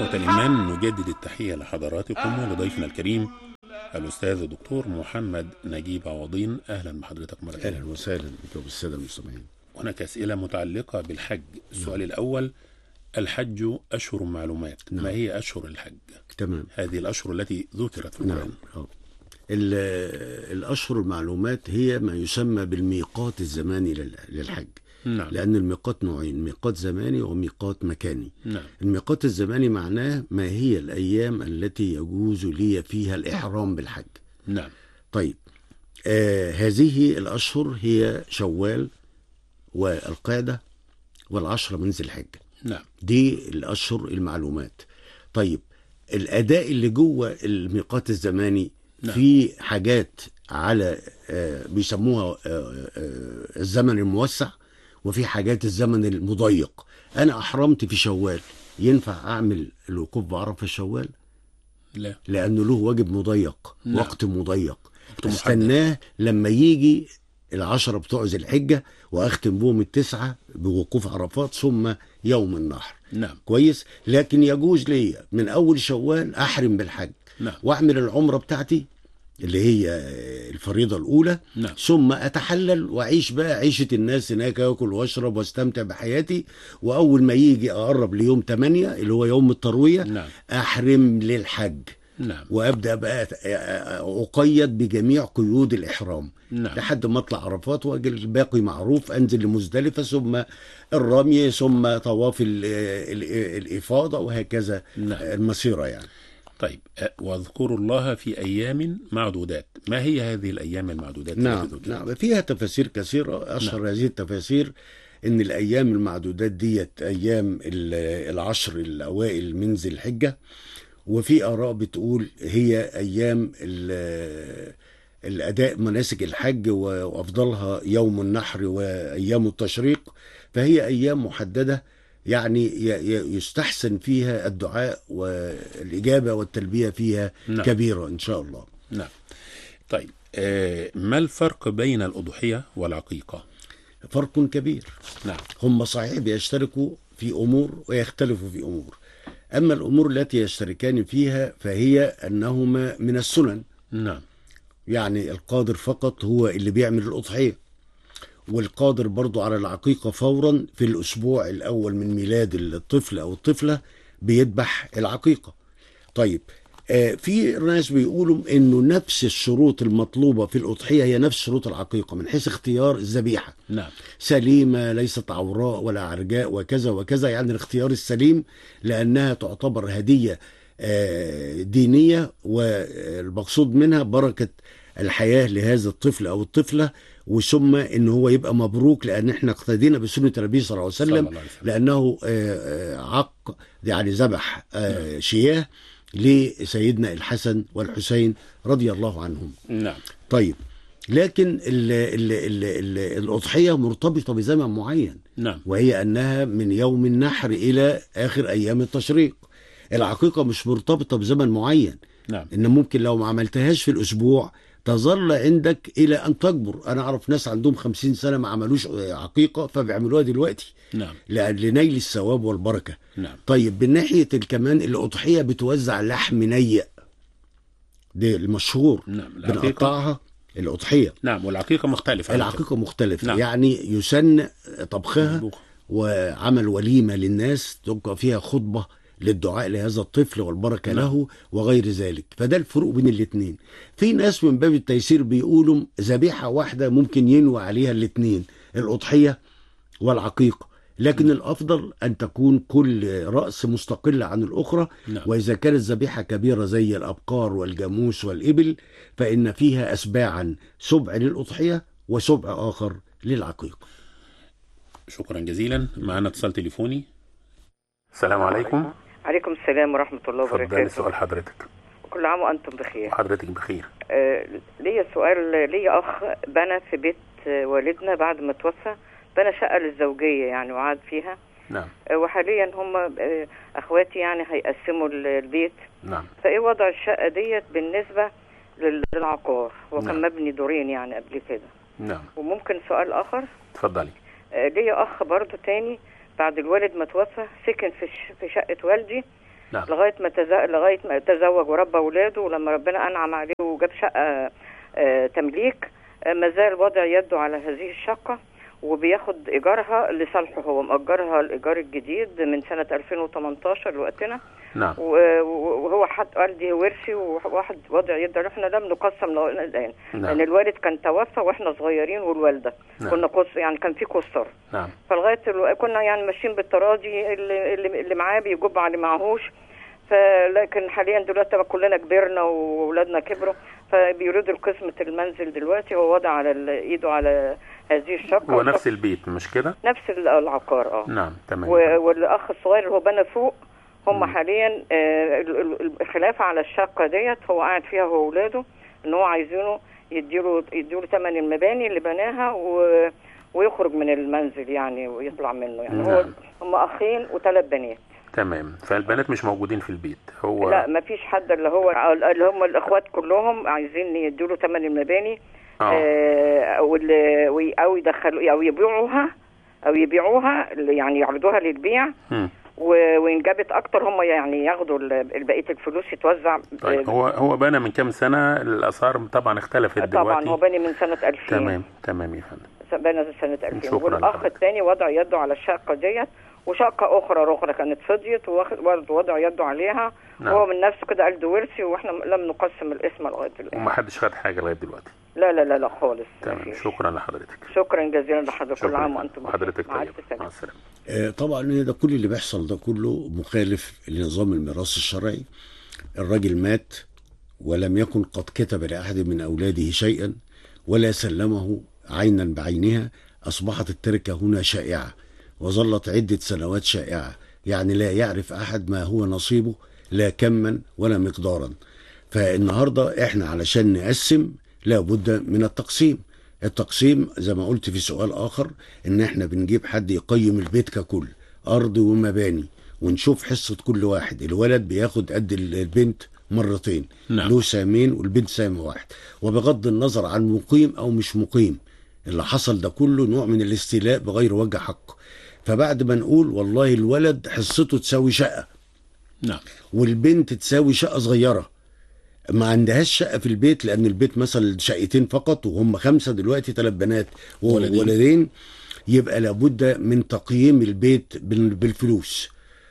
إخوة الإيمان نجدد التحية لحضراتكم ولضيفنا الكريم الأستاذ الدكتور محمد نجيب عوضين أهلا بحضرتك مرة اهلا وسهلا بكم بالساده المستمعين هناك أسئلة متعلقة بالحج السؤال الأول الحج أشهر معلومات نعم. ما هي أشهر الحج تمام هذه الأشهر التي ذكرت في نعم القرآن آه. ال- الاشهر المعلومات هي ما يسمى بالميقات الزماني لل- للحج نعم لان الميقات نوعين ميقات زماني وميقات مكاني نعم الميقات الزماني معناه ما هي الايام التي يجوز لي فيها الاحرام بالحج نعم طيب آه هذه الاشهر هي شوال والقعده والعشره من ذي الحجه نعم دي الاشهر المعلومات طيب الاداء اللي جوه الميقات الزماني نعم. في حاجات على آه، بيسموها آه، آه، الزمن الموسع وفي حاجات الزمن المضيق انا احرمت في شوال ينفع اعمل الوقوف بعرفه في شوال لا لانه له واجب مضيق نعم. وقت مضيق وقت محدد. استناه لما يجي العشرة بتوع ذي الحجة وأختم بهم التسعة بوقوف عرفات ثم يوم النحر نعم كويس لكن يجوز لي من أول شوال أحرم بالحج نعم وأعمل العمرة بتاعتي اللي هي الفريضة الأولى نعم ثم أتحلل وأعيش بقى عيشة الناس هناك أكل وأشرب وأستمتع بحياتي وأول ما يجي أقرب ليوم 8 اللي هو يوم التروية نعم أحرم للحج نعم وابدا بقى اقيد بجميع قيود الاحرام نعم لحد ما اطلع عرفات واجي الباقي معروف انزل لمزدلفه ثم الرمي ثم طواف ال- ال- الافاضه وهكذا نعم المسيره يعني طيب أه، واذكروا الله في أيام معدودات ما هي هذه الأيام المعدودات نعم التي ذكرت؟ نعم فيها تفاسير كثيره اشهر هذه التفاسير ان الايام المعدودات ديت ايام ال- العشر الاوائل من ذي الحجه وفي اراء بتقول هي ايام ال- الاداء مناسك الحج و- وافضلها يوم النحر وايام التشريق فهي ايام محدده يعني ي- ي- يستحسن فيها الدعاء والاجابه والتلبيه فيها نعم. كبيره ان شاء الله نعم طيب آه، ما الفرق بين الأضحية والعقيقة؟ فرق كبير نعم هم صحيح بيشتركوا في امور ويختلفوا في امور اما الامور التي يشتركان فيها فهي انهما من السنن نعم يعني القادر فقط هو اللي بيعمل الاضحيه والقادر برضو على العقيقه فورا في الاسبوع الاول من ميلاد الطفل او الطفله بيذبح العقيقه طيب آه، في ناس بيقولوا انه نفس الشروط المطلوبه في الاضحيه هي نفس شروط العقيقه من حيث اختيار الذبيحه نعم سليمة ليست عوراء ولا عرجاء وكذا وكذا يعني الاختيار السليم لأنها تعتبر هدية آه، دينية والمقصود منها بركة الحياة لهذا الطفل أو الطفلة وثم ان هو يبقى مبروك لان احنا اقتدينا بسنه النبي صلى الله عليه صلى وسلم الله عليه وسلم لانه آه، آه، عق يعني ذبح آه، شياه لسيدنا الحسن والحسين رضي الله عنهم نعم طيب لكن ال ال ال ال الأضحية مرتبطة بزمن معين نعم وهي أنها من يوم النحر إلى آخر أيام التشريق العقيقة مش مرتبطة بزمن معين نعم إن ممكن لو ما عملتهاش في الأسبوع تظل عندك إلى أن تكبر أنا أعرف ناس عندهم خمسين سنة ما عملوش عقيقة فبيعملوها دلوقتي نعم لأ- لنيل الثواب والبركة نعم طيب من ناحية كمان الأضحية بتوزع لحم نيء ده المشهور نعم العقيقة بنقطعها الأضحية نعم والعقيقة مختلفة العقيقة مختلفة نعم. يعني يسن طبخها مطبوخ. وعمل وليمة للناس تبقى فيها خطبة للدعاء لهذا الطفل والبركة نعم. له وغير ذلك فده الفروق بين الاثنين في ناس من باب التيسير بيقولوا ذبيحة واحدة ممكن ينوى عليها الاثنين الأضحية والعقيقة لكن الأفضل أن تكون كل رأس مستقلة عن الأخرى نعم وإذا كانت ذبيحة كبيرة زي الأبقار والجاموس والإبل فإن فيها أسباعا سبع للأضحية وسبع آخر للعقيقة شكرا جزيلا معنا اتصال تليفوني السلام عليكم عليكم السلام ورحمة الله اتفضلي وبركاته سؤال حضرتك كل عام وأنتم بخير حضرتك بخير آه ليا سؤال ليا أخ بنى في بيت آه، والدنا بعد ما توفى بنى شقة للزوجية يعني وعاد فيها نعم آه وحاليا هم آه أخواتي يعني هيقسموا ال- البيت نعم فإيه وضع الشقة ديت بالنسبة لل- للعقار هو كان نعم. مبني دورين يعني قبل كده نعم وممكن سؤال آخر اتفضلي آه، ليا اخ برضو تاني بعد الوالد ما توفى سكن في ش- في شقه والدي نعم لغايه ما تز... لغايه ما تزوج وربى اولاده ولما ربنا انعم عليه وجاب شقه آه، تمليك آه، ما زال وضع يده على هذه الشقه وبياخد ايجارها لصالحه هو مأجرها الايجار الجديد من سنه 2018 لوقتنا نعم و- و- وهو حد قال دي ورثي وواحد وضع يده احنا لم نقسم لغاية الان نعم. لان الوالد كان توفى واحنا صغيرين والوالده نعم. كنا قص يعني كان في قصر نعم فلغايه الو... كنا يعني ماشيين بالتراضي اللي اللي, اللي معاه بيجب على اللي معهوش فلكن حاليا دلوقتي بقى كلنا كبرنا واولادنا كبروا فبيريدوا قسمة المنزل دلوقتي هو وضع على ال- ايده على هذه الشقه هو نفس البيت مش كده نفس ال- العقار اه نعم تمام و- والاخ الصغير اللي هو بنى فوق هم مم. حاليا آه، ال- ال- الخلاف على الشقه ديت هو قاعد فيها هو واولاده ان هو عايزينه يديله يديله ثمن المباني اللي بناها و ويخرج من المنزل يعني ويطلع منه يعني هو نعم. هم اخين وثلاث بنات تمام فالبنات مش موجودين في البيت هو لا ما فيش حد اللي هو اللي هم الاخوات كلهم عايزين يديله ثمن المباني اه آه، او ال- وي- او يدخلوا او يبيعوها او يبيعوها يعني يعرضوها للبيع مم. و- وان جابت اكتر هم يعني ياخدوا ال- بقيه الفلوس يتوزع طيب هو هو بنى من كام سنه الاسعار طبعا اختلفت طبعا دلوقتي هو بني من سنه 2000 تمام تمام يا فندم بنى سنه 2000 شكراً والاخ لحضرتك. الثاني وضع يده على الشقه ديت وشقه اخرى اخرى كانت فضيت وبرضه وضع يده عليها نعم. وهو من نفسه كده قال ده ورثي واحنا لم نقسم الاسم لغايه الان وما حدش خد حاجه لغايه دلوقتي لا لا لا لا خالص تمام مفيش. شكرا لحضرتك شكرا جزيلا لحضرتك كل شكرا عام وانتم بخير. وحضرتك مع طيب الف سلامه مع السلامه آه، طبعا ده كل اللي بيحصل ده كله مخالف لنظام الميراث الشرعي الراجل مات ولم يكن قد كتب لأحد من أولاده شيئا ولا سلمه عينا بعينها أصبحت التركة هنا شائعة وظلت عدة سنوات شائعة يعني لا يعرف أحد ما هو نصيبه لا كما ولا مقدارا فالنهاردة احنا علشان نقسم لابد من التقسيم التقسيم زي ما قلت في سؤال آخر ان احنا بنجيب حد يقيم البيت ككل أرض ومباني ونشوف حصة كل واحد الولد بياخد قد ال- البنت مرتين نعم. له سامين والبنت سام واحد وبغض النظر عن مقيم أو مش مقيم اللي حصل ده كله نوع من الاستيلاء بغير وجه حق فبعد ما نقول والله الولد حصته تساوي شقة نعم والبنت تساوي شقة صغيرة ما عندهاش شقة في البيت لأن البيت مثلا شقتين فقط وهم خمسة دلوقتي ثلاث بنات ولدين. وولدين يبقى لابد من تقييم البيت بال- بالفلوس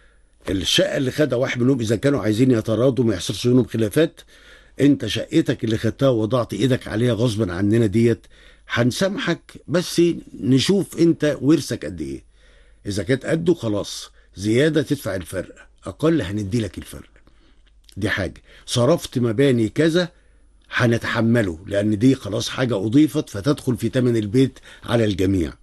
الشقة اللي خدها واحد منهم إذا كانوا عايزين يتراضوا ما يحصلش بينهم خلافات أنت شقتك اللي خدتها وضعت إيدك عليها غصبا عننا ديت هنسامحك بس نشوف أنت ورثك قد إيه إذا كانت قده خلاص زيادة تدفع الفرق أقل هندي لك الفرق دي حاجة صرفت مباني كذا هنتحمله لأن دي خلاص حاجة أضيفت فتدخل في ثمن البيت على الجميع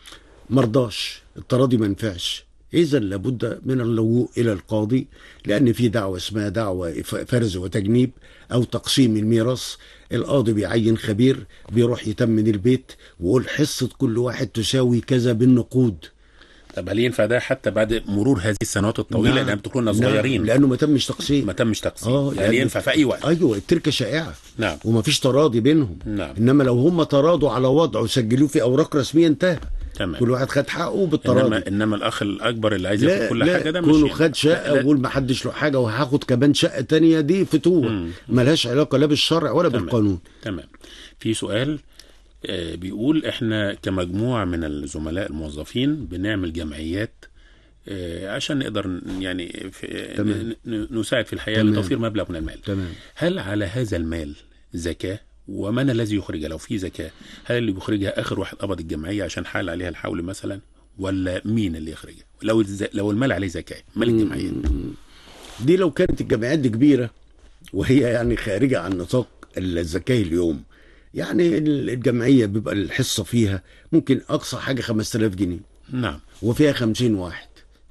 مرضاش التراضي ما ينفعش إذا لابد من اللجوء إلى القاضي لأن في دعوة اسمها دعوة ف- فرز وتجنيب أو تقسيم الميراث القاضي بيعين خبير بيروح يتمن البيت ويقول حصة كل واحد تساوي كذا بالنقود طب هل ينفع ده حتى بعد مرور هذه السنوات الطويله نعم. لان بتكونوا نعم، صغيرين لأنه ما تمش تقسيم ما تمش تقسيم اه يعني لأن- ينفع في اي وقت ايوه التركه شائعه نعم ومفيش تراضي بينهم نعم انما لو هم تراضوا على وضع وسجلوه في اوراق رسميه انتهى تمام كل واحد خد حقه بالتراضي انما انما الاخ الاكبر اللي عايز لا ياخد كل لا حاجه ده مش كونه يعني. خد شقه لا- ويقول ما حدش له حاجه وهاخد كمان شقه تانية دي فتوه مم. ملهاش علاقه لا بالشرع ولا تمام. بالقانون تمام في سؤال آه، بيقول احنا كمجموعة من الزملاء الموظفين بنعمل جمعيات آه، عشان نقدر ن- يعني في تمام. ن- ن- نساعد في الحياة تمام. لتوفير مبلغ من المال تمام هل على هذا المال زكاة ومن الذي يخرجها لو في زكاة هل اللي بيخرجها آخر واحد قبض الجمعية عشان حال عليها الحول مثلا ولا مين اللي يخرجها لو الز... لو المال عليه زكاة مال الجمعية دي لو كانت الجمعيات دي كبيره وهي يعني خارجه عن نطاق الزكاه اليوم يعني الجمعيه بيبقى الحصه فيها ممكن اقصى حاجه 5000 جنيه نعم وفيها 50 واحد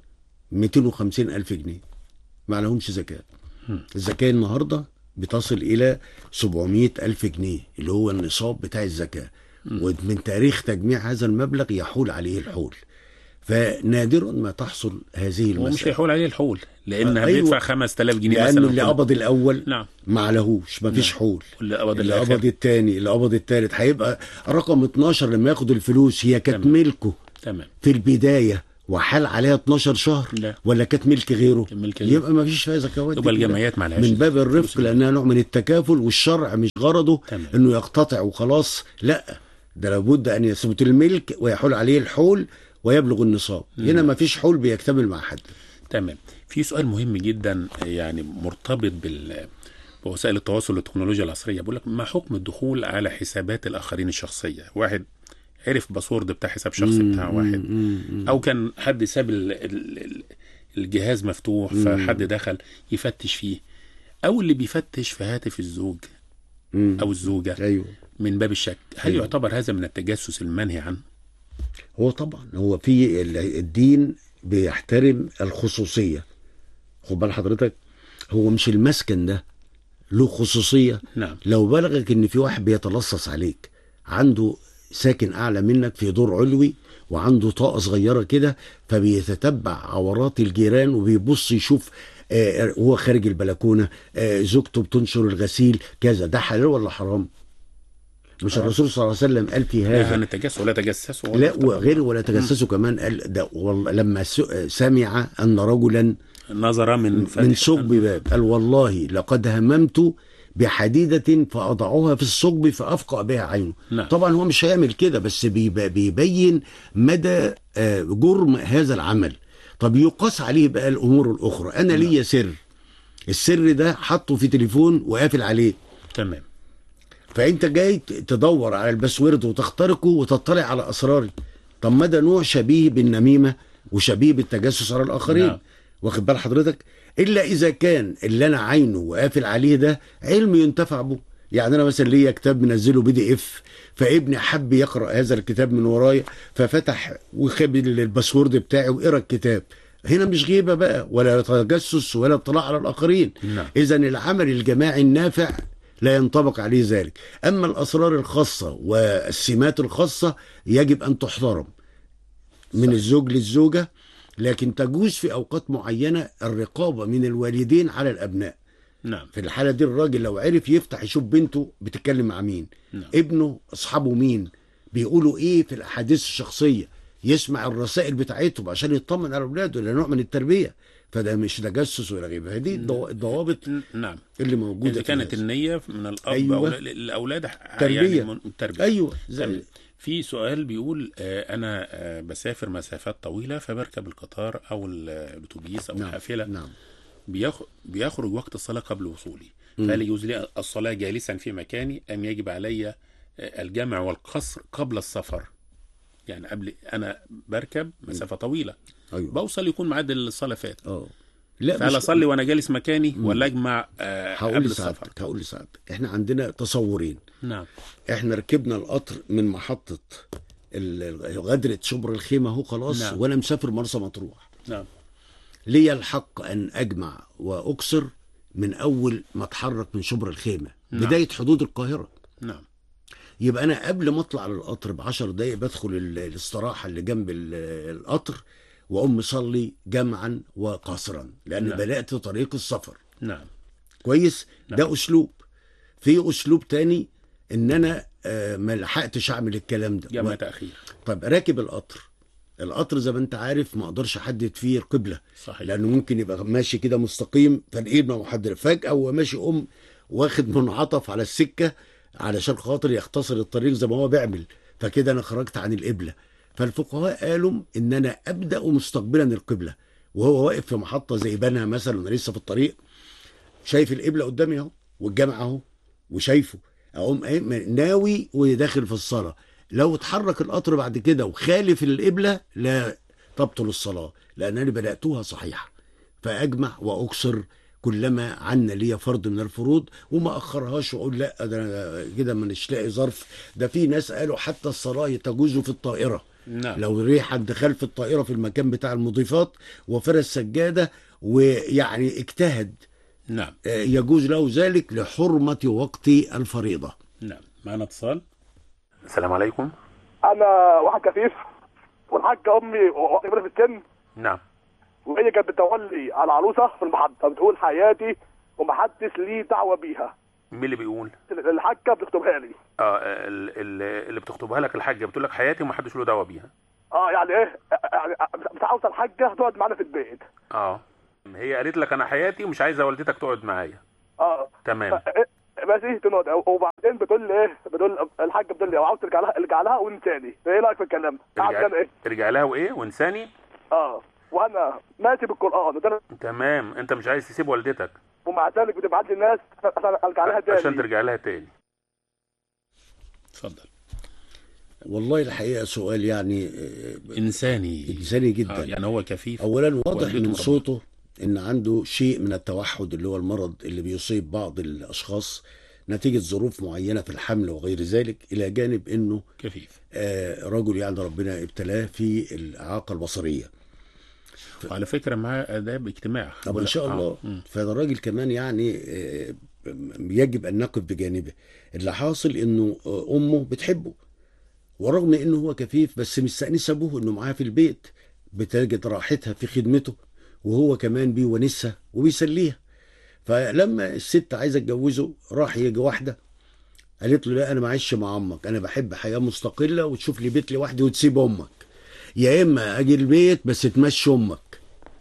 250 ألف جنيه ما عليهمش زكاة الزكاة النهاردة بتصل إلى 700 ألف جنيه اللي هو النصاب بتاع الزكاة ومن تاريخ تجميع هذا المبلغ يحول عليه الحول فنادرا ما تحصل هذه هو مش المسألة هيحول عليه الحول لأنها أيوة. بيدفع 5000 جنيه لأنه مثلا اللي كل- قبض الأول نعم ما عليهوش ما فيش نعم. حول واللي قبض اللي الآخر قبض التاني اللي قبض التالت هيبقى رقم 12 لما ياخد الفلوس هي كانت تمام. ملكه تمام في البداية وحال عليها 12 شهر لا ولا كانت ملك غيره كان ملك غيره. يبقى ما فيش فيها زكوات يبقى دي كده. الجمعيات ما عليهاش من باب فلوس الرفق لانها نوع من التكافل والشرع مش غرضه تمام. انه يقتطع وخلاص لا ده لابد ان يثبت الملك ويحول عليه الحول ويبلغ النصاب هنا ما فيش حول بيكتمل مع حد تمام في سؤال مهم جدا يعني مرتبط بال بوسائل التواصل والتكنولوجيا العصريه بيقول لك ما حكم الدخول على حسابات الاخرين الشخصيه واحد عرف باسورد بتاع حساب شخصي بتاع واحد او كان حد ساب ال- ال- ال- الجهاز مفتوح فحد دخل يفتش فيه او اللي بيفتش في هاتف الزوج مم. او الزوجه ايوه من باب الشك هل أيوة. يعتبر هذا من التجسس المنهي عنه هو طبعا هو في ال- الدين بيحترم الخصوصيه خد بال حضرتك هو مش المسكن ده له خصوصيه نعم لو بلغك ان في واحد بيتلصص عليك عنده ساكن اعلى منك في دور علوي وعنده طاقه صغيره كده فبيتتبع عورات الجيران وبيبص يشوف آه، هو خارج البلكونه آه، زوجته بتنشر الغسيل كذا ده حلال ولا حرام؟ مش حرام. الرسول صلى الله عليه وسلم قال في لا هذا عن التجسس ولا تجسسوا ولا لا تتبعوا. وغير ولا تجسسوا كمان قال ده والله لما س- سمع ان رجلا نظر من من فتح- ثقب باب قال والله لقد هممت بحديدة فأضعها في الثقب فأفقع بها عينه نعم. طبعا هو مش هيعمل كده بس بيب- بيبين مدى آه، جرم هذا العمل طب يقاس عليه بقى الأمور الأخرى أنا ليا سر السر ده حطه في تليفون وقافل عليه تمام فانت جاي ت- تدور على الباسورد وتخترقه وتطلع على اسراري طب ما ده نوع شبيه بالنميمه وشبيه بالتجسس على الاخرين نعم. واخد بال حضرتك الا اذا كان اللي انا عينه وقافل عليه ده علم ينتفع به يعني انا مثلا ليا كتاب منزله بي دي اف فابني حب يقرا هذا الكتاب من ورايا ففتح وخد الباسورد بتاعي وقرا الكتاب هنا مش غيبه بقى ولا تجسس ولا اطلاع على الاخرين نعم. اذا العمل الجماعي النافع لا ينطبق عليه ذلك اما الاسرار الخاصه والسمات الخاصه يجب ان تحترم من الزوج للزوجه لكن تجوز في اوقات معينه الرقابه من الوالدين على الابناء نعم في الحاله دي الراجل لو عرف يفتح يشوف بنته بتتكلم مع مين نعم. ابنه اصحابه مين بيقولوا ايه في الاحاديث الشخصيه يسمع الرسائل بتاعتهم عشان يطمن على اولاده ده نوع من التربيه فده مش تجسس ولا غيبه هذه الضو- الضوابط ن- نعم اللي موجوده اذا في كانت هذا. النيه من الاب أيوة. أو الاولاد ح- تربية. يعني من- التربيه ايوه تمام. زي في سؤال بيقول آه، انا آه، بسافر مسافات طويله فبركب القطار او ال- الاتوبيس او نعم الحافله نعم بيخ- بيخرج وقت الصلاه قبل وصولي فهل يجوز لي الصلاه جالسا في مكاني ام يجب علي آه، الجمع والقصر قبل السفر يعني قبل انا بركب مسافه طويله ايوه بوصل يكون ميعاد الصلاه فات اه لا فهل مش- اصلي وانا جالس مكاني ولا اجمع آه، هقول قبل السفر لسعادتك هقول لسعادتك احنا عندنا تصورين نعم احنا ركبنا القطر من محطه ال- غدرة شبر الخيمه اهو خلاص نعم. وانا مسافر مرسى مطروح نعم ليا الحق ان اجمع واقصر من اول ما اتحرك من شبر الخيمه نعم. بدايه حدود القاهره نعم يبقى انا قبل ما اطلع للقطر بعشر دقايق بدخل ال- الاستراحه اللي جنب ال- القطر واقوم مصلي جمعا وقاصرا لان نعم. بدات طريق السفر نعم كويس نعم. ده اسلوب في اسلوب تاني ان انا آه، ما لحقتش اعمل الكلام ده جمع و- تاخير طب راكب القطر القطر زي ما انت عارف ما اقدرش احدد فيه القبله صحيح لانه ممكن يبقى ماشي كده مستقيم فالقبله محدده فجاه وهو ماشي قوم واخد منعطف على السكه علشان خاطر يختصر الطريق زي ما هو بيعمل فكده انا خرجت عن القبله فالفقهاء قالوا ان انا ابدا مستقبلا القبله وهو واقف في محطه زي بنها مثلا وانا لسه في الطريق شايف القبله قدامي اهو والجامع اهو وشايفه اقوم ايه ناوي وداخل في الصلاه لو اتحرك القطر بعد كده وخالف القبله لا تبطل الصلاه لانني بداتها صحيحه فاجمع واقصر كلما عنا لي فرض من الفروض وما اخرهاش واقول لا ده أنا كده مش لاقي ظرف ده في ناس قالوا حتى الصلاه تجوز في الطائره نعم لو ريح حد خلف الطائره في المكان بتاع المضيفات وفرش سجاده ويعني اجتهد نعم آه، يجوز له ذلك لحرمه وقت الفريضه نعم معنا اتصال السلام عليكم انا واحد كفيف والحاجه امي وقت كبيره في السن نعم وهي كانت بتولي على عروسه في المحطه بتقول حياتي ومحدش ليه دعوه بيها مين اللي بيقول الحاجه بتكتبها لي اه ال- ال- اللي بتخطبها لك الحاجه بتقول لك حياتي ومحدش له دعوه بيها اه يعني ايه يعني مش عاوزه الحاجه تقعد معانا في البيت اه هي قالت لك انا حياتي ومش عايزه والدتك تقعد معايا اه تمام بس ايه تنقعد وبعدين بتقول لي ايه بتقول الحاجه بتقول لي عاوز ترجع لها ارجع لها وانساني ايه رايك في الكلام ده؟ ارجع, عشان ايه ارجع لها وايه وانساني اه وانا ماشي بالقران وده تمام انت مش عايز تسيب والدتك ومع ذلك بتبعت لي الناس عشان ارجع لها تاني عشان ترجع لها تاني اتفضل والله الحقيقه سؤال يعني آه، انساني انساني جدا آه يعني هو كفيف اولا واضح والدته من طبعا. صوته ان عنده شيء من التوحد اللي هو المرض اللي بيصيب بعض الاشخاص نتيجه ظروف معينه في الحمل وغير ذلك الى جانب انه كفيف آه، رجل يعني ربنا ابتلاه في الاعاقه البصريه وعلى فكره معاه اداب اجتماع طب ان شاء آه. الله مم. فده الراجل كمان يعني آه، يجب ان نقف بجانبه اللي حاصل انه آه، امه بتحبه ورغم انه هو كفيف بس مستأنسة ابوه انه معاه في البيت بتجد راحتها في خدمته وهو كمان بيونسها وبيسليها فلما الست عايزه تجوزه راح يجي واحده قالت له لا انا معيش مع امك انا بحب حياه مستقله وتشوف لي بيت لوحدي وتسيب امك يا اما اجي البيت بس تمشي امك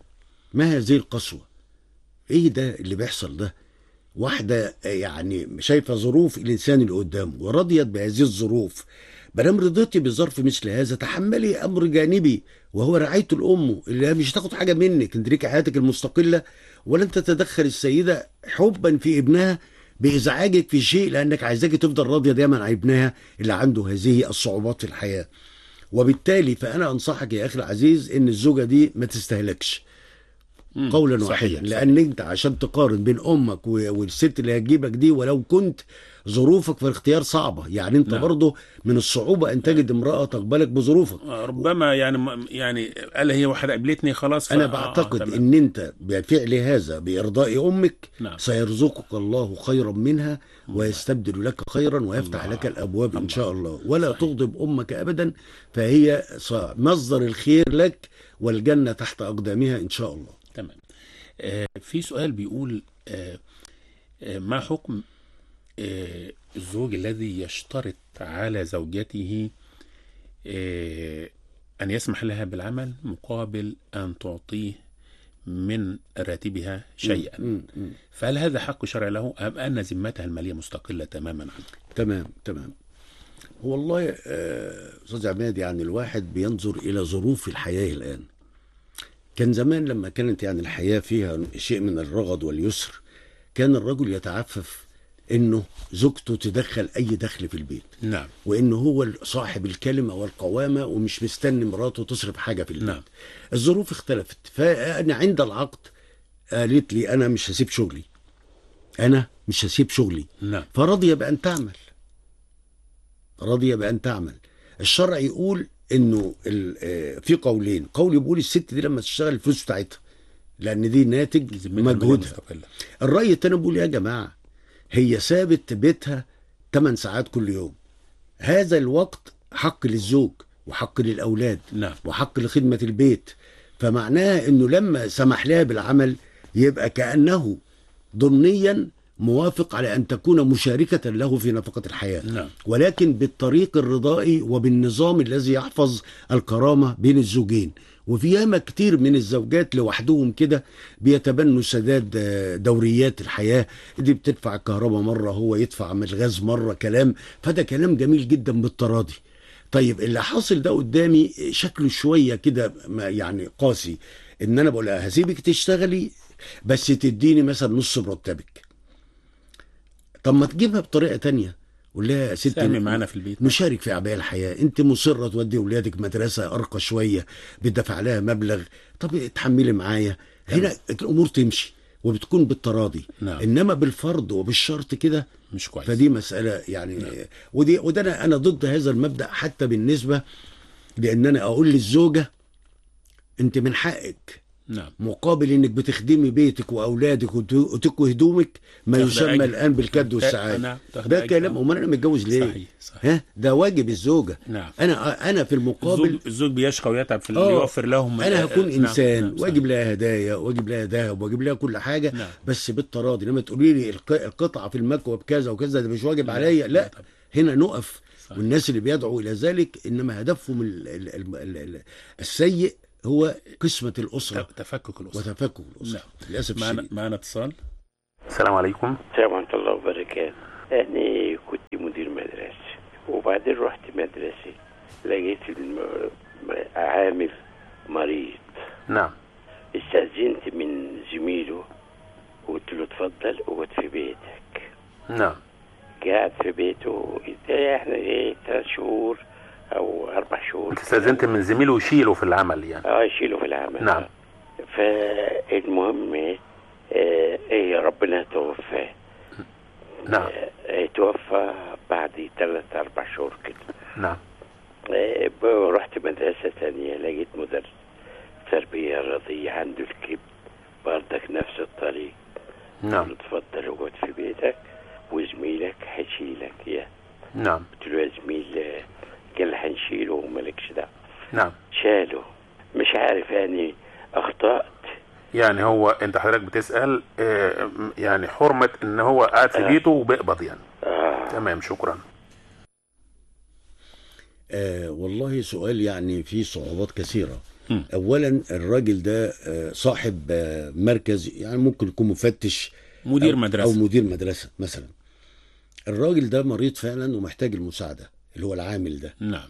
ما هذه القسوه ايه ده اللي بيحصل ده واحده يعني شايفه ظروف الانسان اللي قدامه ورضيت بهذه الظروف مادام رضيتي بظرف مثل هذا تحملي امر جانبي وهو رعايه الام اللي مش هتاخد حاجه منك انت ليك حياتك المستقله ولن تتدخل السيده حبا في ابنها بازعاجك في شيء لانك عايزاكي تفضل راضيه دايما عن ابنها اللي عنده هذه الصعوبات في الحياه وبالتالي فانا انصحك يا اخي العزيز ان الزوجه دي ما تستهلكش مم. قولا صحيح، واحدا صحيح. لان انت عشان تقارن بين امك و- والست اللي هتجيبك دي ولو كنت ظروفك في الاختيار صعبه يعني انت نعم. برضه من الصعوبه ان تجد امراه تقبلك بظروفك آه، ربما يعني يعني قال هي واحده قابلتني خلاص ف- انا آه، آه، بعتقد تمام. ان انت بفعل هذا بارضاء امك نعم. سيرزقك الله خيرا منها ويستبدل لك خيرا ويفتح الله. لك الابواب ان الله. شاء الله ولا صحيح. تغضب امك ابدا فهي ص- مصدر الخير لك والجنه تحت اقدامها ان شاء الله تمام آه في سؤال بيقول آه آه ما حكم آه الزوج الذي يشترط على زوجته آه أن يسمح لها بالعمل مقابل أن تعطيه من راتبها شيئا م- م. فهل هذا حق شرعي له أم أن ذمتها المالية مستقلة تماما عنه تمام تمام والله آه، استاذ عماد يعني الواحد بينظر الى ظروف الحياه الان كان زمان لما كانت يعني الحياه فيها شيء من الرغد واليسر كان الرجل يتعفف انه زوجته تدخل اي دخل في البيت نعم وانه هو صاحب الكلمه والقوامه ومش مستني مراته تصرف حاجه في البيت نعم. الظروف اختلفت فانا عند العقد قالت لي انا مش هسيب شغلي انا مش هسيب شغلي نعم فرضي بأن تعمل رضي بأن تعمل الشرع يقول انه ال- آه، في قولين قول بيقول الست دي لما تشتغل الفلوس بتاعتها لان دي ناتج ذمتها المالية مجهودها مستقلة الرأي التاني بيقول يا جماعة هي سابت بيتها 8 ساعات كل يوم هذا الوقت حق للزوج وحق للأولاد نعم وحق لخدمة البيت فمعناها انه لما سمح لها بالعمل يبقى كأنه ضمنيا موافق على ان تكون مشاركة له في نفقة الحياة نعم ولكن بالطريق الرضائي وبالنظام الذي يحفظ الكرامة بين الزوجين وفي ياما كتير من الزوجات لوحدهم كده بيتبنوا سداد آه، دوريات الحياة دي بتدفع الكهرباء مرة هو يدفع من الغاز مرة كلام فده كلام جميل جدا بالتراضي طيب اللي حاصل ده قدامي شكله شوية كده ما- يعني قاسي ان انا بقول لها هسيبك تشتغلي بس تديني مثلا نص مرتبك طب ما تجيبها بطريقة تانية قول لها يا ست ساهمي معانا في البيت نشارك في اعباء الحياه انت مصره تودي اولادك مدرسه ارقى شويه بتدفع لها مبلغ طب اتحملي معايا هنا الامور تمشي وبتكون بالتراضي نعم. انما بالفرض وبالشرط كده مش كويس فدي مساله يعني ودي وده انا انا ضد هذا المبدا حتى بالنسبه لان انا اقول للزوجه انت من حقك نعم مقابل انك بتخدمي بيتك واولادك وت- وتكوي هدومك ما تاخد يسمى أجر. الان بالكد نعم، والسعاده تاخد ده أجر. كلام امال انا متجوز ليه صحيح صحيح ها ده واجب الزوجه نعم انا انا في المقابل الزوج الزوج بيشقى ويتعب في اللي آه، يوفر لهم انا هكون نعم، انسان نعم، صحيح. واجيب لها هدايا واجيب لها ذهب واجيب لها كل حاجه نعم. بس بالتراضي لما تقولي لي الق- القطعه في المكوى بكذا وكذا ده مش واجب لا، عليا لا لا طبعا. هنا نقف صحيح. والناس اللي بيدعوا الى ذلك انما هدفهم ال ال ال ال ال السيء هو قسمه الاسره ت- تفكك الاسره وتفكك الاسره نعم. للاسف معنا الشديد معنا اتصال السلام عليكم السلام ورحمة الله وبركاته أنا كنت مدير مدرسة وبعدين رحت مدرسة لقيت الم- عامل مريض نعم استأذنت من زميله وقلت له اتفضل اقعد في بيتك نعم قاعد في بيته ده احنا ايه ثلاث شهور او اربع شهور انت استاذنت من زميله يشيله في العمل يعني اه يشيله في العمل نعم. فالمهم ايه آه، ايه ربنا توفاه نعم آه، توفى بعد ثلاث اربع شهور كده نعم آه، ب- رحت مدرسة تانية لقيت مدرس تربية رياضية عنده الكبد برضك نفس الطريق نعم قلت له اتفضل اقعد في بيتك وزميلك هيشيلك يا نعم قلت له يا زميل آه، قال هنشيله ومالكش دعوة نعم شاله مش عارف يعني اخطأت يعني هو انت حضرتك بتسال آه، م- يعني حرمه ان هو قاعد في آه. بيته وبيقبض يعني آه تمام شكرا آه والله سؤال يعني فيه صعوبات كثيرة مم. أولا الراجل ده آه صاحب آه مركز يعني ممكن يكون مفتش مدير أو- مدرسه أو مدير مدرسة مثلا الراجل ده مريض فعلا ومحتاج المساعدة اللي هو العامل ده نعم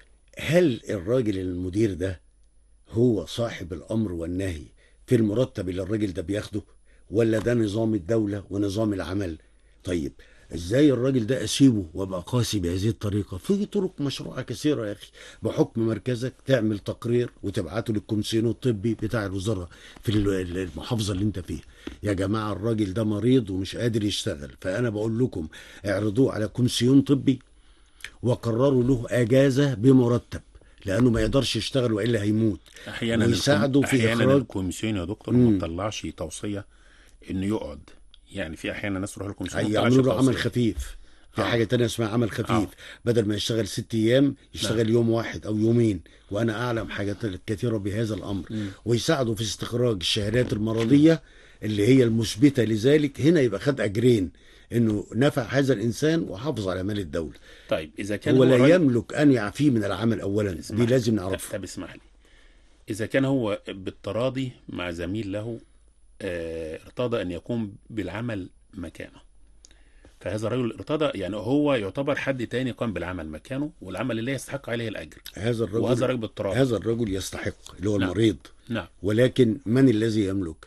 هل الراجل المدير ده هو صاحب الأمر والنهي في المرتب اللي الراجل ده بياخده ولا ده نظام الدولة ونظام العمل طيب ازاي الراجل ده اسيبه وابقى قاسي بهذه الطريقه في طرق مشروعه كثيره يا اخي بحكم مركزك تعمل تقرير وتبعته للكومسيون الطبي بتاع الوزاره في ال- ال- المحافظه اللي انت فيها يا جماعه الراجل ده مريض ومش قادر يشتغل فانا بقول لكم اعرضوه على كومسيون طبي وقرروا له اجازه بمرتب لانه ما يقدرش يشتغل والا هيموت احيانا ويساعدوا الكم- في احيانا إخراج- الكوميسيون يا دكتور مم. ما بتطلعش توصيه انه يقعد يعني في احيانا ناس تروح للكوميسيون ما هيعملوا له بتطلعش عمل توصية. خفيف في آه. حاجه تانية اسمها عمل خفيف آه. بدل ما يشتغل ست ايام يشتغل يوم واحد او يومين وانا اعلم حاجات كثيره بهذا الامر ويساعدوا في استخراج الشهادات المرضيه اللي هي المثبته لذلك هنا يبقى خد اجرين انه نفع هذا الانسان وحافظ على مال الدوله طيب اذا كان هو لا الراجل- يملك ان يعفيه من العمل اولا دي اسمح- لازم نعرفها طب اسمح لي اذا كان هو بالتراضي مع زميل له آه، ارتضى ان يقوم بالعمل مكانه فهذا الرجل ارتضى يعني هو يعتبر حد تاني قام بالعمل مكانه والعمل اللي يستحق عليه الاجر هذا وهذا الرجل الرجل بالتراضي هذا الرجل يستحق اللي هو نعم. المريض نعم ولكن من الذي يملك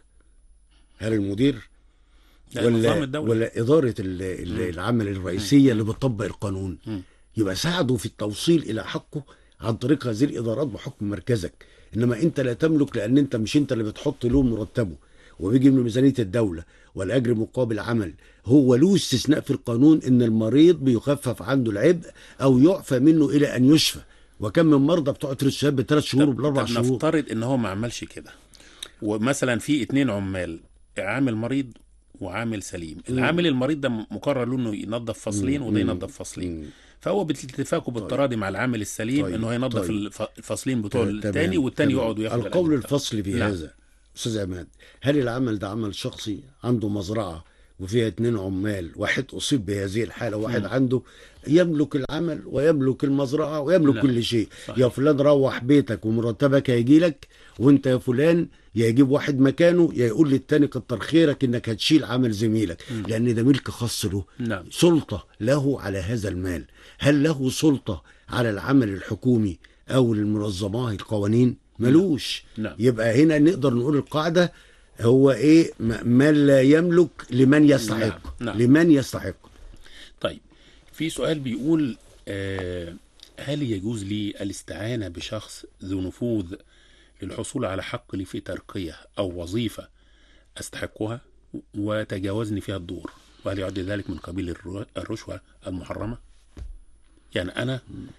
هل المدير لا، نظام ولا الدولة. ولا اداره ال- ال- العمل الرئيسيه اللي بتطبق القانون مم. يبقى ساعده في التوصيل الى حقه عن طريق هذه الادارات بحكم مركزك انما انت لا تملك لان انت مش انت اللي بتحط له مرتبه وبيجي من ميزانيه الدوله والاجر مقابل عمل هو له استثناء في القانون ان المريض بيخفف عنده العبء او يعفى منه الى ان يشفى وكم من مرضى بتوع الشهاب بثلاث شهور وبالاربع طب شهور نفترض ان هو ما عملش كده ومثلا في اتنين عمال عامل مريض وعامل سليم العامل المريض ده مقرر له انه ينظف فصلين وده ينظف فصلين مم. فهو بالاتفاق وبالتراضي مع العامل السليم طيب. انه هينظف طيب. الف- الفصلين بتوع تمام، التاني والتاني تمام. يقعد وياخد القول الأجر بتاعه. الفصل في نعم. هذا استاذ عماد هل العمل ده عمل شخصي عنده مزرعه وفيها اتنين عمال واحد اصيب بهذه الحاله واحد عنده يملك العمل ويملك المزرعه ويملك نعم. كل شيء صحيح. يا فلان روح بيتك ومرتبك هيجي لك وانت يا فلان يا يجيب واحد مكانه يا يقول للتاني كتر خيرك انك هتشيل عمل زميلك لان ده ملك خاص له نعم سلطة له على هذا المال هل له سلطة على العمل الحكومي أو المنظمات القوانين ملوش نعم. يبقى هنا نقدر نقول القاعدة هو إيه م- من لا يملك لمن يستحق نعم، نعم. لمن يستحق طيب في سؤال بيقول آه هل يجوز لي الاستعانة بشخص ذو نفوذ للحصول على حق لي في ترقية أو وظيفة أستحقها وتجاوزني فيها الدور وهل يعد ذلك من قبيل الر- الرشوة المحرمة يعني أنا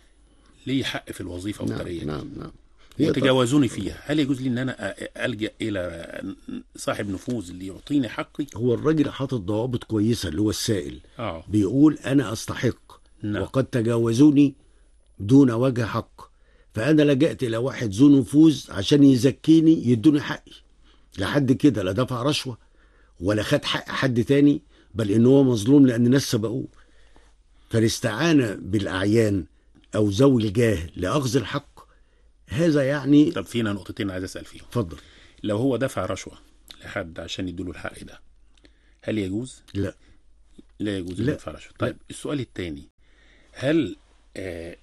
لي حق في الوظيفة نعم والترقية نعم نعم هي طب- وتجاوزوني فيها هل يجوز لي ان انا أ- الجا الى صاحب نفوذ اللي يعطيني حقي هو الراجل حاطط ضوابط كويسة اللي هو السائل اه بيقول أنا أستحق نعم. وقد تجاوزوني دون وجه حق فأنا لجأت إلى واحد ذو نفوذ عشان يزكيني يدوني حقي لحد كده لا دفع رشوة ولا خد حق حد تاني بل إن هو مظلوم لأن ناس سبقوه فالاستعانة بالأعيان أو ذوي الجاه لأخذ الحق هذا يعني طب فينا نقطتين عايز اسال فيهم اتفضل لو هو دفع رشوه لحد عشان يديله الحق ده هل يجوز؟ لا لا يجوز لا. لا. يدفع رشوه طيب السؤال الثاني هل آه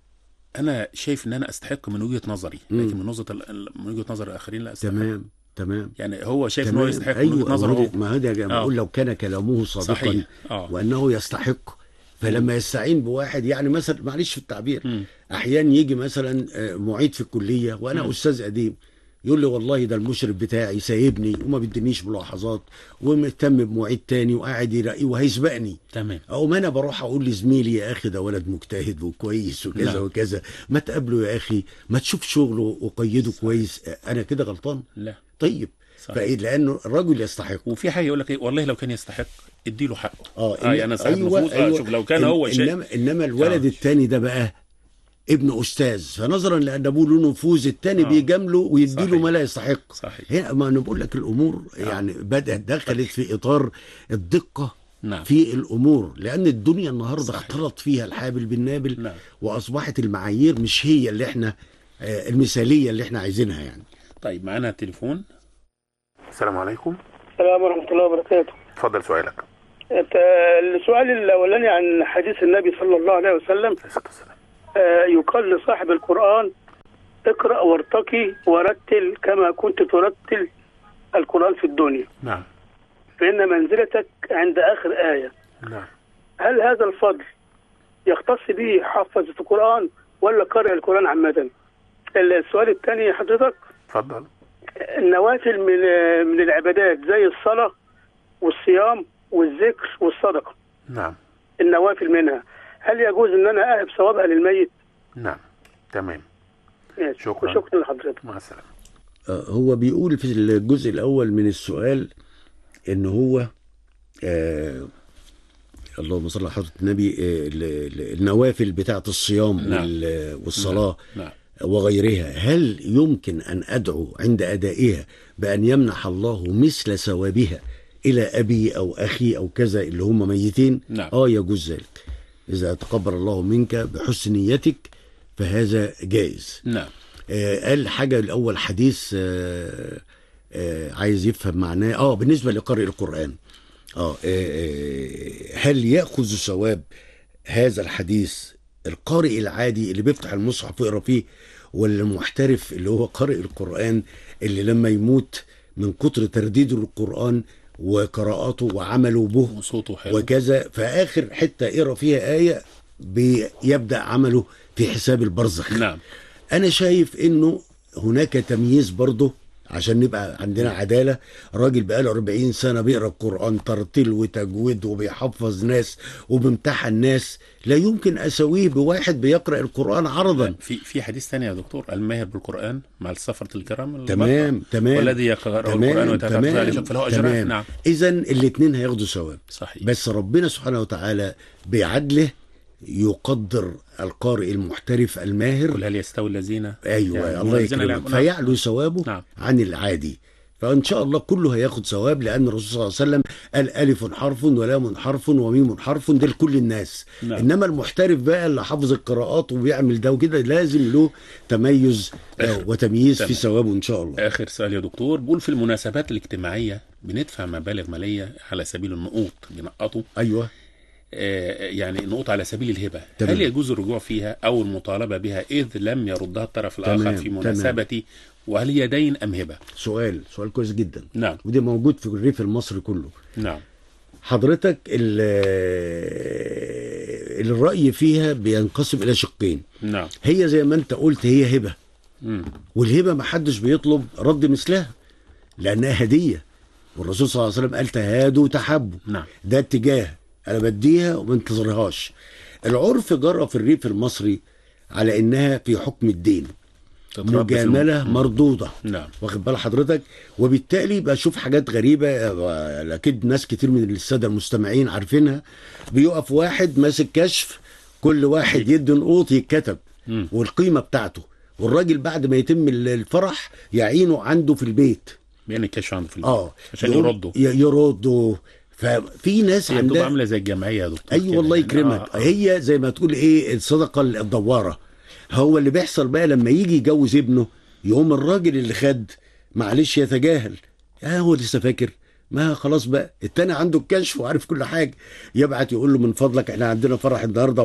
انا شايف ان انا استحق من وجهه نظري مم. لكن من وجهه ال- من وجهه نظر الاخرين لا استحق تمام تمام يعني هو شايف ان هو تمام يستحق من ايوه وجهه نظره ما هو هو- ما هذا يا جماعه آه. بقول لو كان كلامه صادقا صحيح اه وانه يستحق فلما يستعين بواحد يعني مثلا معلش في التعبير مم. احيانا يجي مثلا آه، معيد في الكليه وانا مم. استاذ قديم يقول لي والله ده المشرف بتاعي سايبني وما بيدينيش ملاحظات ومهتم بمعيد تاني وقاعد يراقيه وهيسبقني تمام او ما انا بروح اقول لزميلي يا اخي ده ولد مجتهد وكويس وكذا نعم. وكذا ما تقابله يا اخي ما تشوف شغله وقيده كويس انا كده غلطان لا طيب صحيح فإيه لانه الرجل يستحق وفي حاجه يقول لك ايه والله لو كان يستحق اديله حقه اه اه يعني انا صاحب نفوذ اه شوف لو كان إن- هو شيء انما انما الولد آه. التاني ده بقى ابن استاذ فنظرا لان ابوه له نفوذ التاني آه. بيجامله ويديله صحيح. ما لا يستحق صحيح هنا ما انا بقول لك الامور يعني بدات دخلت في اطار الدقه نعم في الامور لان الدنيا النهارده صحيح. اختلط فيها الحابل بالنابل نعم واصبحت المعايير مش هي اللي احنا آه، المثاليه اللي احنا عايزينها يعني طيب معانا تليفون السلام عليكم السلام ورحمة الله وبركاته اتفضل سؤالك أنت السؤال الأولاني عن حديث النبي صلى الله عليه وسلم السلام آه، يقال لصاحب القرآن اقرأ وارتقي ورتل كما كنت ترتل القرآن في الدنيا نعم فإن منزلتك عند آخر آية نعم هل هذا الفضل يختص به حافظة القرآن ولا قارئ القرآن عامة السؤال الثاني حضرتك اتفضل النوافل من من العبادات زي الصلاة والصيام والذكر والصدقة نعم النوافل منها هل يجوز ان انا اهب ثوابها للميت؟ نعم تمام ماشي. شكراً. وشكرا لحضرتك مع السلامه آه، هو بيقول في الجزء الأول من السؤال إن هو آه اللهم صل على حضرة النبي آه ال- ال- النوافل بتاعة الصيام نعم. وال- والصلاة نعم وغيرها هل يمكن أن أدعو عند أدائها بأن يمنح الله مثل ثوابها إلى أبي أو أخي أو كذا اللي هم ميتين نعم. آه يجوز ذلك إذا تقبل الله منك بحسن نيتك فهذا جائز نعم آه، قال حاجة الأول حديث آه، آه، عايز يفهم معناه اه بالنسبة لقارئ القرآن اه آه، آه، هل يأخذ ثواب هذا الحديث القارئ العادي اللي بيفتح المصحف ويقرا فيه ولا المحترف اللي هو قارئ القرآن اللي لما يموت من كتر ترديده للقرآن وقراءاته وعمله به وصوته حلو وكذا فآخر حتة يقرا فيها آية بيبدأ عمله في حساب البرزخ نعم انا شايف انه هناك تمييز برضه عشان نبقى عندنا عداله راجل بقاله 40 سنه بيقرا القران ترتيل وتجويد وبيحفظ ناس وبيمتحن ناس لا يمكن اسويه بواحد بيقرا القران عرضا في في حديث ثاني يا دكتور الماهر بالقران مع السفره الكرام البركة. تمام تمام والذي يقرا القران تمام ويتفكر فيه تمام فله اجران تمام نعم اذا الاثنين هياخدوا ثواب صحيح بس ربنا سبحانه وتعالى بعدله يقدر القارئ المحترف الماهر قل هل يستوي الذين ايوه يعني الله الذين لا يكرمك يعلمون. فيعلو ثوابه نعم. عن العادي فان شاء الله كله هياخد ثواب لان الرسول صلى الله عليه وسلم قال الف حرف ولام حرف وميم حرف ده لكل الناس نعم. انما المحترف بقى اللي حافظ القراءات وبيعمل ده وكده لازم له تميز آه، وتمييز في تمام. ثوابه ان شاء الله اخر سؤال يا دكتور بقول في المناسبات الاجتماعيه بندفع مبالغ ماليه على سبيل النقوط بنقطوا ايوه آه، يعني نقوط على سبيل الهبه تمام. هل يجوز الرجوع فيها او المطالبه بها اذ لم يردها الطرف الاخر تمام، في تمام. مناسبتي وهل هي دين ام هبه سؤال سؤال كويس جدا نعم وده موجود في الريف المصري كله نعم حضرتك ال- الرأي فيها بينقسم إلى شقين نعم هي زي ما أنت قلت هي هبة مم. والهبة ما حدش بيطلب رد مثلها لأنها هدية والرسول صلى الله عليه وسلم قال تهادوا تحبوا نعم ده اتجاه أنا بديها وما انتظرهاش العرف جرى في الريف المصري على إنها في حكم الدين تتربى في مجاملة الم- مردودة نعم واخد بال حضرتك وبالتالي بشوف حاجات غريبه آه، اكيد ناس كتير من الساده المستمعين عارفينها بيقف واحد ماسك كشف كل واحد يدي نقوط يتكتب مم. والقيمه بتاعته والراجل بعد ما يتم ال- الفرح يعينه عنده في البيت بين الكشف عنده في البيت اه عشان يقوم يردوا ي- يردوا ففي ناس هي بتبقى عندها عامله زي الجمعيه يا دكتور ايوه كده والله يعني. يكرمك آه، آه. هي زي ما تقول ايه الصدقه الدواره هو اللي بيحصل بقى لما يجي يجوز ابنه يقوم الراجل اللي خد معلش يتجاهل يا هو لسه فاكر ما خلاص بقى التاني عنده الكشف وعارف كل حاجه يبعت يقول له من فضلك احنا عندنا فرح النهارده